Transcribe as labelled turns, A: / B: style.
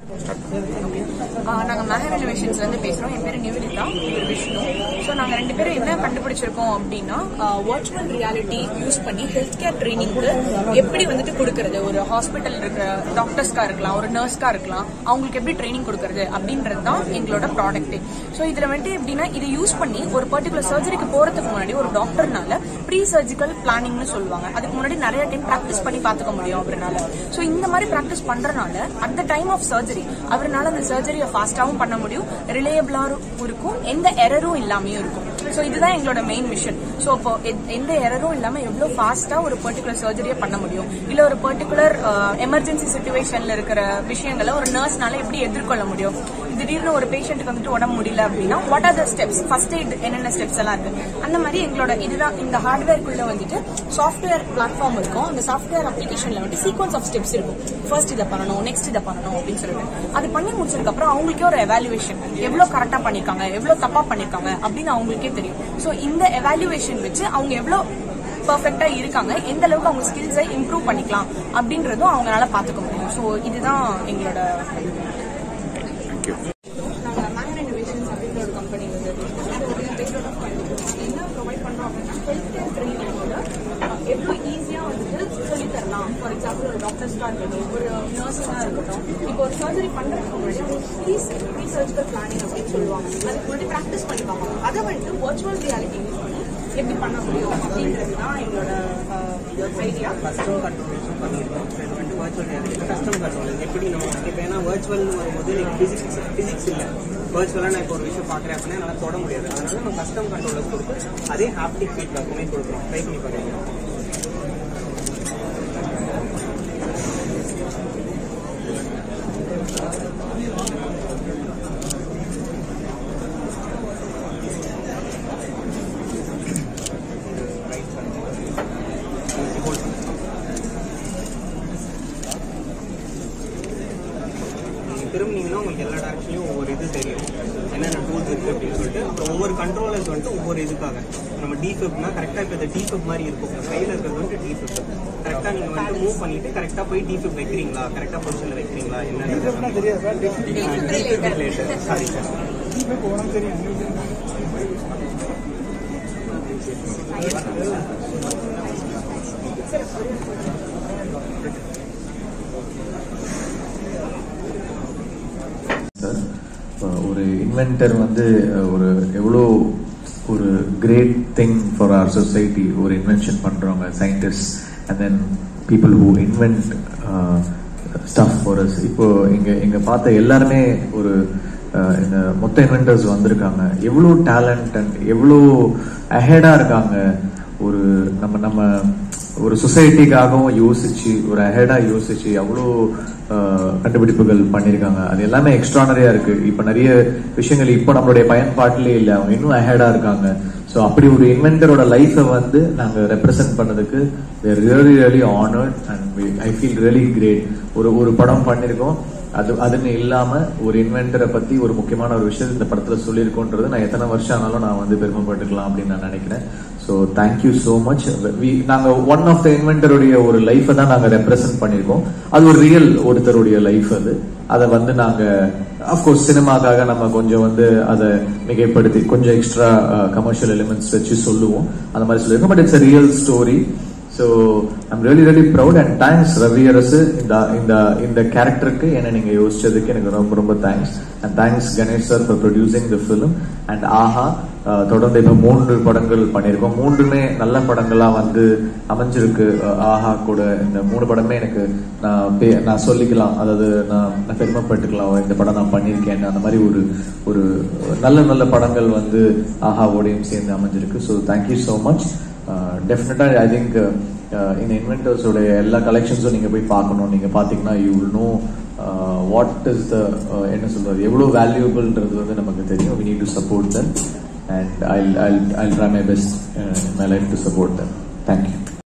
A: நாங்கள் மேகர் இனோவேஷன்ஸ்லேருந்து பேசுகிறோம் என் பேர் நிவேதிதா இவர் விஷ்ணு ஸோ நாங்கள் ரெண்டு பேரும் என்ன கண்டுபிடிச்சிருக்கோம் அப்படின்னா வாட்ச்மேன் ரியாலிட்டி யூஸ் பண்ணி ஹெல்த் கேர் ட்ரைனிங்க்கு எப்படி வந்துட்டு கொடுக்கறது ஒரு ஹாஸ்பிட்டல் இருக்கிற டாக்டர்ஸ்க்கா இருக்கலாம் ஒரு நர்ஸ்க்கா இருக்கலாம் அவங்களுக்கு எப்படி ட்ரைனிங் கொடுக்கறது அப்படின்றது தான் எங்களோட ப்ராடக்ட் ஸோ இதில் வந்துட்டு எப்படின்னா இதை யூஸ் பண்ணி ஒரு பர்டிகுலர் சர்ஜரிக்கு போகிறதுக்கு முன்னாடி ஒரு டாக்டர்னால ப்ரீ சர்ஜிக்கல் பிளானிங்னு சொல்லுவாங்க அதுக்கு முன்னாடி நிறைய டைம் ப்ராக்டிஸ் பண்ணி பார்த்துக்க முடியும் அவரால் ஸோ இந்த மாதிரி ப்ராக்டிஸ் பண்றதுனால at the time of surgery அவரால் அந்த சர்ஜரியை ஃபாஸ்ட்டாகவும் பண்ண முடியும் ரிலேயபிளாகவும் இருக்கும் எந்த எரரும் இல்லாமையும் இருக்கும் ஸோ இதுதான் எங்களோட மெயின் மிஷன் ஸோ இப்போ எத்- எந்த எரரும் இல்லாமல் எவ்வளோ ஃபாஸ்ட்டாக ஒரு பர்டிகுலர் சர்ஜரியை பண்ண முடியும் இல்லை ஒரு பர்டிகுலர் எமர்ஜென்சி சுச்சுவேஷனில் இருக்கிற விஷயங்களை ஒரு நர்ஸ்னால எப்படி எதிர்கொள்ள முடியும் திடீர்னு ஒரு பேஷண்ட்டுக்கு வந்துட்டு உடம்பு முடியல அப்படின்னா what are the steps first aid என்னென்ன ஸ்டெப்ஸ் எல்லாம் இருக்கு அந்த மாதிரி எங்களோட இதுதான் இந்த ஹார்ட்வேர்க்குள்ள வந்துட்டு சாஃப்ட்வேர் பிளாட்ஃபார்ம் இருக்கும் அந்த சாஃப்ட்வேர் அப்ளிகேஷன்ல வந்துட்டு சீக்வன்ஸ் ஆஃப் ஸ்டெப்ஸ் இருக்கும் ஃபர்ஸ்ட் இதை பண்ணணும் நெக்ஸ்ட் இதை பண்ணணும் அப்படின்னு சொல்லிட்டு அது பண்ணி முடிச்சதுக்கு அப்புறம் அவங்களுக்கே ஒரு எவாலுவேஷன் எவ்வளவு கரெக்டா பண்ணிருக்காங்க எவ்வளவு தப்பா பண்ணிருக்காங்க அப்படின்னு அவங்களுக்கே தெரியும் ஸோ இந்த எவாலுவேஷன் வச்சு அவங்க எவ்வளவு பர்ஃபெக்டா இருக்காங்க எந்த அளவுக்கு அவங்க ஸ்கில்ஸை இம்ப்ரூவ் பண்ணிக்கலாம் அப்படின்றதும் அவங்களால பாத்துக்க முடியும் ஸோ இதுதான் எங்களோட நாங்க மேங்கன் இனோவேஷன்ஸ் அப்படின்ற ஒரு கம்பெனி வந்து என்ன ப்ரொவைட் பண்றோம் அப்படின்னா ஹெல்த் கேர் ட்ரைனிங்கோட எவ்வளோ ஈஸியாக வந்துட்டு சொல்லித் தரலாம் ஃபார் எக்ஸாம்பிள் ஒரு டாக்டர்ஸ்க்காக இருக்கட்டும் ஒரு நர்ஸாக இருக்கட்டும் இப்போ ஒரு சர்ஜரி பண்ணுறதுக்கு முன்னாடி ப்ளீஸ் ரீசர்ச்சிக்கல் பிளானிங் அப்படின்னு சொல்லுவாங்க அதுக்கு முன்னாடி ப்ராக்டிஸ் பண்ணி பார்ப்பாங்க அதை வந்துட்டு வர்ச்சுவல் ரியாலிட்டி யூஸ் பண்ணி எப்படி பண்ண முடியும் அப்படின்றது தான் எங்களோட ஐடியா
B: கஸ்டம் கண்ட்ரோல்ஸும் பண்ணியிருக்கோம் ஸோ இது வந்து வர்ச்சுவல் ரியாலிட்டி கஸ்டம் கண்ட்ரோல் எப்படி நம்ம இப்போ ஏன்னா வர்ச்சுவல்னு வரும்போது லைக் ஃபிசிக்ஸ் ஃபிசிக்ஸ் இல்லை வர்ச்சுவலாக நான் இப்போ ஒரு விஷயம் பார்க்குறேன் அப்படின்னா என்னால் தொட முடியாது அதனால நம்ம கஸ்டம் கண்ட்ரோலர்ஸ் கொடுத்து அதே ஹாப்டிக் ஃபீட்பேக்குமே கொடுக்குறோம் ட்ரை பண்ணி பாருங்க நீங்கள் திரும்பினீங்கன்னா உங்களுக்கு எல்லா டேரக்ஷன்லையும் ஒவ்வொரு இது தெரியும் என்னென்ன டூல்ஸ் இருக்குது அப்படின்னு சொல்லிட்டு அப்புறம் ஒவ்வொரு கண்ட்ரோலர்ஸ் வந்துட்டு ஒவ்வொரு இதுக்காக நம்ம டிஃபிப்னா கரெக்டாக இப்போ இந்த டிஃபிப் மாதிரி இருக்கும் கையில் இருக்கிறது வந்து டிஃபிப் கரெக்டாக நீங்கள் வந்து மூவ் பண்ணிட்டு கரெக்டாக போய் டிஃபிப் வைக்கிறீங்களா கரெக்டாக பொசிஷனில் வைக்கிறீங்களா என்ன சாரி சார்
C: சார் அஹ் ஒரு இன்வென்டர் வந்து அஹ் ஒரு எவ்வளோ ஒரு great thing for our society ஒரு இன்வென்ஷன் பண்றவங்க scientist and then people who invent stuff for us இப்போ இங்க இங்க பார்த்த எல்லாருமே ஒரு அஹ், இந்த மொத்த இன்வென்டர்ஸ் வந்திருக்காங்க எவ்வளோ டேலண்ட் அண்ட் எவ்வளோ அஹெடா இருக்காங்க ஒரு நம்ம நம்ம ஒரு சொசைட்டிக்காகவும் யோசிச்சு ஒரு அஹெடா யோசிச்சு அவ்வளோ அஹ், கண்டுபிடிப்புகள் பண்ணியிருக்காங்க அது எல்லாமே எக்ஸ்ட்ரானரியா இருக்கு இப்ப நிறைய விஷயங்கள் இப்போ நம்மளுடைய பயன்பாட்டிலே இல்லை அவங்க இன்னும் அஹெடா இருக்காங்க ஸோ அப்படி ஒரு இன்வென்டரோட லைஃபை வந்து நாங்க ரெப்ரசென்ட் பண்ணதுக்கு really really honoured and I feel really great ஒரு ஒரு படம் பண்ணியிருக்கோம் அது அதுன்னு இல்லாம ஒரு இன்வென்டரை பத்தி ஒரு முக்கியமான ஒரு விஷயம் இந்த படத்துல சொல்லியிருக்கோன்றது நான் எத்தனை வருஷம் ஆனாலும் நான் வந்து பெருமைப்பட்டுக்கலாம் அப்படின்னு நான் நினைக்கிறேன் ஸோ தேங்க்யூ ஸோ மச் நாங்க ஒன் ஆஃப் த இன்வென்டருடைய ஒரு லைஃபை தான் நாங்க ரெப்ரசென்ட் பண்ணியிருக்கோம் அது ஒரு ரியல் ஒருத்தருடைய லைஃப் அது அதை வந்து நாங்க அஃப்கோர்ஸ் சினிமாக்காக நம்ம கொஞ்சம் வந்து அதை மிகைப்படுத்தி கொஞ்சம் எக்ஸ்ட்ரா கமர்ஷியல் எலிமெண்ட்ஸ் வச்சு சொல்லுவோம் அந்த மாதிரி சொல்லியிருக்கோம் but it's real story so I'm really really proud and thanks Ravi Arasu இந்த இந்த இந்த கேரக்டருக்கு என்ன நீங்க யோசிச்சதுக்கு எனக்கு ரொம்ப ரொம்ப thanks and thanks Ganesh sir for producing the film and ஆஹா அஹ், தொடர்ந்து இப்போ மூன்று படங்கள் பண்ணியிருக்கோம் மூன்றுமே நல்ல படங்களா வந்து அமைஞ்சிருக்கு அஹ், ஆஹா கூட இந்த மூணு படமே எனக்கு நான் பே- நான் சொல்லிக்கலாம் அதாவது நான் நான் பெருமைப்பட்டுக்கலாம் இந்த படம் நான் பண்ணியிருக்கேன் அந்த மாதிரி ஒரு ஒரு நல்ல நல்ல படங்கள் வந்து ஆஹாவோடையும் சேர்ந்து அமைஞ்சிருக்கு ஸோ தேங்க்யூ ஸோ மச் டெஃபினட்டா ஐ திங்க் இந்த இன்வென்டர்ஸோட எல்லா கலெக்ஷன்ஸும் நீங்க போய் பார்க்கணும் நீங்க பாத்தீங்கன்னா you will know what is the என்ன சொல்றது எவ்வளவு வேல்யூபிள்ன்றது வந்து நமக்கு தெரியும் we need to support them and I I I try my best my life to support them thank you